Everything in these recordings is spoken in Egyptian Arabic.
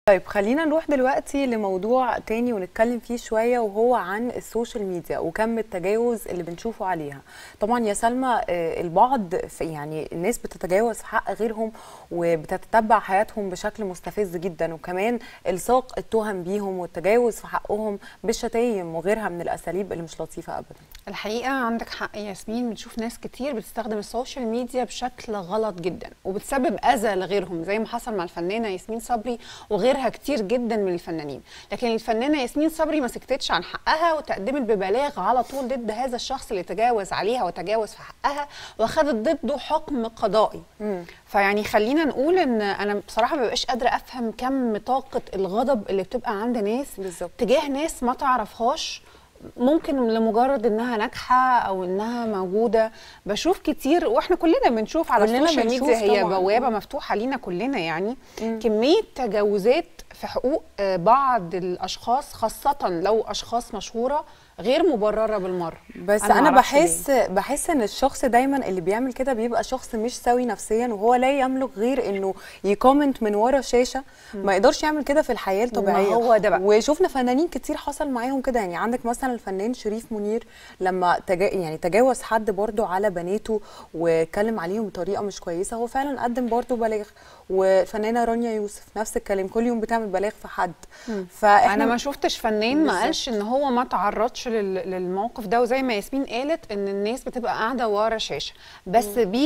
طيب خلينا نروح دلوقتي لموضوع تاني ونتكلم فيه شوية وهو عن السوشيال ميديا وكم التجاوز اللي بنشوفه عليها طبعا يا سلمى آه، البعض في يعني الناس بتتجاوز في حق غيرهم وبتتبع حياتهم بشكل مستفز جدا وكمان الصاق التهم بيهم والتجاوز في حقهم بالشتايم وغيرها من الأساليب اللي مش لطيفة أبدا الحقيقه عندك حق يا ياسمين بنشوف ناس كتير بتستخدم السوشيال ميديا بشكل غلط جدا وبتسبب اذى لغيرهم زي ما حصل مع الفنانه ياسمين صبري وغيرها كتير جدا من الفنانين لكن الفنانه ياسمين صبري ما سكتتش عن حقها وتقدمت ببلاغ على طول ضد هذا الشخص اللي تجاوز عليها وتجاوز في حقها واخدت ضده حكم قضائي فيعني خلينا نقول ان انا بصراحه ما ببقاش قادره افهم كم طاقه الغضب اللي بتبقى عند ناس بالظبط. تجاه ناس ما تعرفهاش ممكن لمجرد انها ناجحه او انها موجوده بشوف كتير واحنا كلنا بنشوف على كلنا السوشيال بنشوف ميديا هي طبعاً. بوابه مفتوحه لينا كلنا يعني كميه تجاوزات في حقوق آه، بعض الاشخاص خاصه لو اشخاص مشهوره غير مبرره بالمره بس انا, أنا معرفش ليه. بحس بحس ان الشخص دايما اللي بيعمل كده بيبقى شخص مش سوي نفسيا وهو لا يملك غير انه يكومنت من ورا شاشه ما يقدرش يعمل كده في الحياه الطبيعيه هو ده بقى. وشفنا فنانين كتير حصل معاهم كده يعني عندك مثلا الفنان شريف منير لما تجا يعني تجاوز حد برضو على بناته واتكلم عليهم بطريقه مش كويسه هو فعلا قدم برضو بلاغ والفنانه رانيا يوسف نفس الكلام كل يوم بتعمل بلاغ في حد فاحنا انا ما شفتش فنان ما بالظبط. قالش ان هو ما تعرضش لل- للموقف ده وزي ما ياسمين قالت ان الناس بتبقى قاعده ورا شاشه بس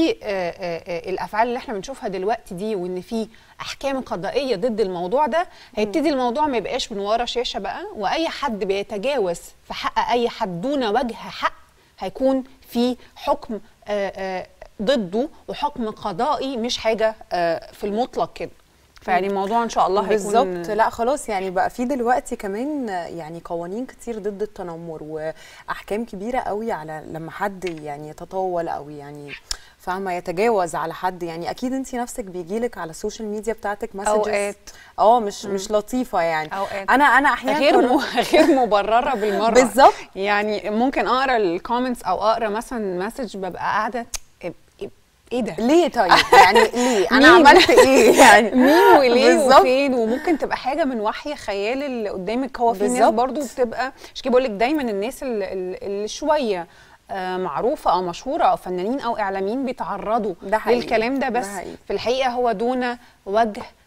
بالافعال اللي احنا بنشوفها دلوقتي دي وان في احكام قضائيه ضد الموضوع ده هيبتدي الموضوع ما يبقاش من ورا شاشه بقى واي حد بيتجاوز في حق اي حد دون وجه حق هيكون في حكم آه، آه، ضده وحكم قضائي مش حاجه آه، في المطلق كده فيعني الموضوع ان شاء الله هيكون بالظبط لا خلاص يعني بقى في دلوقتي كمان يعني قوانين كتير ضد التنمر واحكام كبيره قوي على لما حد يعني يتطاول او يعني فاهمه يتجاوز على حد يعني اكيد انت نفسك بيجيلك على السوشيال ميديا بتاعتك مسجز أوقات. اه مش مش لطيفه يعني أوقات. انا انا احيانا غير قررت- م... غير مبرره بالمره بالظبط. يعني ممكن اقرا الكومنتس او اقرا مثلا مسج ببقى قاعده إيه- إيه- ايه ده ليه طيب يعني ليه انا مين؟ عملت ايه يعني مين وليه بالظبط. وفين وممكن تبقى حاجه من وحي خيال اللي قدامك هو في ناس بالظبط. برضو بتبقى مش كده بقول لك دايما الناس اللي, اللي شويه آه، معروفه او مشهوره او فنانين او اعلاميين بيتعرضوا ده حقيقي. للكلام ده ده بس حقيقي. في الحقيقه هو دون وجه